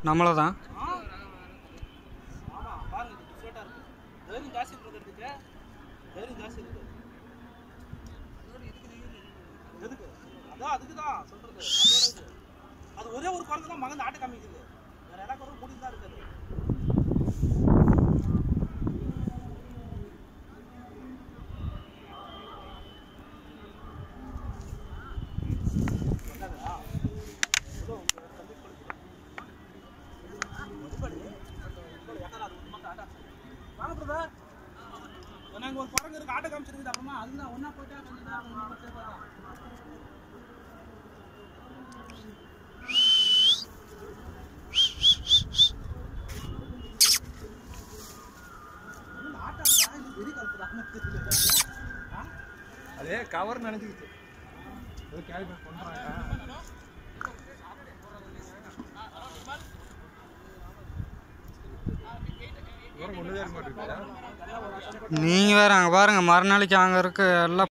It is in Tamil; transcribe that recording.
நம்மளை தான் ஆமா பாருங்க இது டிஃப்ரெண்டா இருக்கு தைரியம் ஜாஸ்தி இருக்கிறதுக்கு தைரியம் ஜாஸ்தி இருக்கு எதுக்கு அதான் அதுக்கு தான் சொல்றது அதோட இது அது ஒரே ஒரு குரங்கு தான் மகன் ஆட்ட காமிக்குது வேற எல்லா குரங்கும் மூடி தான் இருக்குது வாங்க பிரதர் நாங்கள் ஒரு குரங்கு இருக்கு ஆட்டோ காமிச்சிருக்குது அப்புறமா அதுதான் ஒன்றா போயிட்டா கொஞ்சம் நேரம் ஒன்றா போயிட்டே போகலாம் அதே கவர் நினைச்சுக்கிச்சு ஏதோ கேரி பேக் பண்றாங்க இவரும் ஒண்ணுதான் இருக்க மாட்டேங்குது நீங்கள் வேறு அங்கே பாருங்கள் மறுநாளைக்கு அங்கே இருக்க எல்லாம்